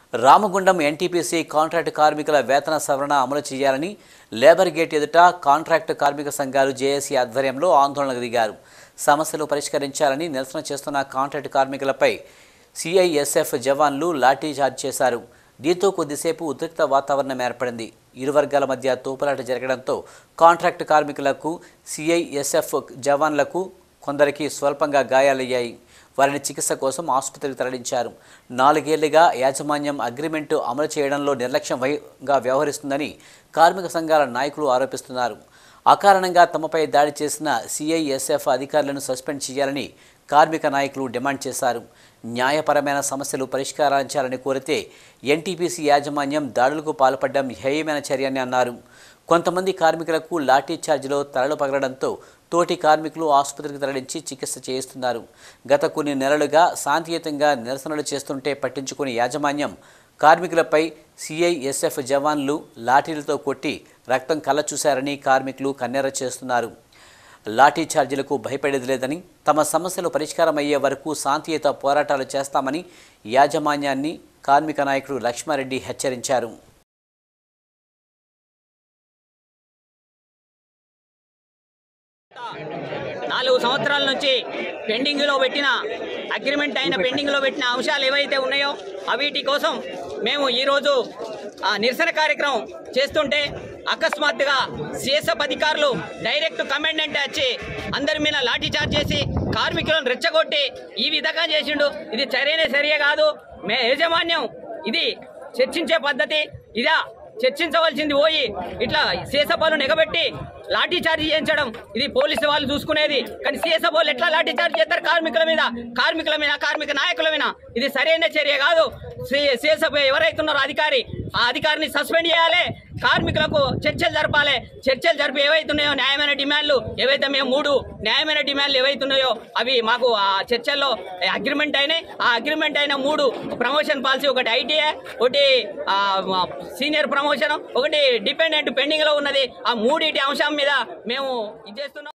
Ramagundam NTPC contract కార్మికుల వేతన సవరణ అమలు చేయాలని లేబర్ గేట్ ఎదుట కాంట్రాక్ట్ కార్మిక సంఘాలు జేఏసీ ఆధ్వర్యంలో ఆందోళనకు దిగారు సమస్యలు పరిష్కరించాలని నిరసన చేస్తున్న కాంట్రాక్ట్ కార్మికులపై సిఐఎస్ఎఫ్ జవాన్లు లాఠీచార్జ్ చేశారు దీంతో కొద్దిసేపు ఉద్రిక్త వాతావరణం ఏర్పడింది ఇరు వర్గాల మధ్య తోపులాట జరగడంతో కాంట్రాక్ట్ కార్మికులకు సిఐఎస్ఎఫ్ జవాన్లకు కొందరికి స్వల్పంగా గాయాలయ్యాయి వారిని చికిత్స కోసం ఆసుపత్రికి తరలించారు నాలుగేళ్లుగా యాజమాన్యం అగ్రిమెంటు అమలు చేయడంలో నిర్లక్ష్యం వైగా వ్యవహరిస్తుందని కార్మిక సంఘాల నాయకులు ఆరోపిస్తున్నారు అకారణంగా తమపై దాడి చేసిన సిఐఎస్ఎఫ్ అధికారులను సస్పెండ్ చేయాలని కార్మిక నాయకులు డిమాండ్ చేశారు న్యాయపరమైన సమస్యలు పరిష్కరించాలని కోరితే ఎన్టీపీసీ యాజమాన్యం దాడులకు పాల్పడడం హేయమైన చర్య అని అన్నారు కొంతమంది కార్మికులకు లాఠీ ఛార్జీలో తలలు పగలడంతో తోటి కార్మికులు ఆసుపత్రికి తరలించి చికిత్స చేయిస్తున్నారు గత కొన్ని నెలలుగా శాంతియుతంగా నిరసనలు చేస్తుంటే పట్టించుకుని యాజమాన్యం కార్మికులపై సిఐఎస్ఎఫ్ జవాన్లు లాఠీలతో కొట్టి రక్తం కళ్ళ చూశారని కార్మికులు కన్నెర చేస్తున్నారు లాఠీ ఛార్జీలకు భయపడేది లేదని తమ సమస్యలు పరిష్కారం అయ్యే వరకు శాంతియుత పోరాటాలు చేస్తామని యాజమాన్యాన్ని కార్మిక నాయకుడు లక్ష్మారెడ్డి హెచ్చరించారు నాలుగు సంవత్సరాల నుంచి పెండింగ్లో పెట్టిన అగ్రిమెంట్ అయిన పెండింగ్లో పెట్టిన అంశాలు ఏవైతే ఉన్నాయో అవిటి కోసం మేము ఈరోజు ఆ, నిరసన కార్యక్రమం చేస్తుంటే అకస్మాత్తుగా సిఎస్ఎఫ్ అధికారులు డైరెక్ట్ కమాండెంట్ వచ్చి అందరి మీద లాఠీ చార్జ్ చేసి కార్మికులను రెచ్చగొట్టి ఈ విధంగా చేసిండు ఇది సరైన చర్య కాదు మే యాజమాన్యం ఇది చర్చించే పద్ధతి ఇదా చర్చించవలసింది పోయి ఇట్లా సీసపాలు నెగబెట్టి లాఠీ చార్జ్ చేయించడం ఇది పోలీసు వాళ్ళు చూసుకునేది కానీ సీఎస్ఎఫ్ వాళ్ళు ఎట్లా లాఠీ చార్జ్ చేస్తారు కార్మికుల మీద కార్మికుల మీద కార్మిక నాయకుల మీద ఇది సరైన చర్య కాదు సీఎస్ఎఫ్ ఎవరైతే ఉన్నారో అధికారి ఆ అధికారిని సస్పెండ్ చేయాలి కార్మికులకు చర్చలు జరపాలి చర్చలు జరిపి ఏవైతే ఉన్నాయో న్యాయమైన డిమాండ్లు ఏవైతే మేము మూడు న్యాయమైన డిమాండ్లు ఏవైతే ఉన్నాయో అవి మాకు ఆ చర్చల్లో అగ్రిమెంట్ అయినాయి ఆ అగ్రిమెంట్ అయిన మూడు ప్రమోషన్ పాలసీ ఒకటి ఐటీఐ ఒకటి సీనియర్ ప్రమోషన్ ఒకటి డిపెండెంట్ పెండింగ్ లో ఉన్నది ఆ మూడింటి అంశం మీద మేము ఇది చేస్తున్నాం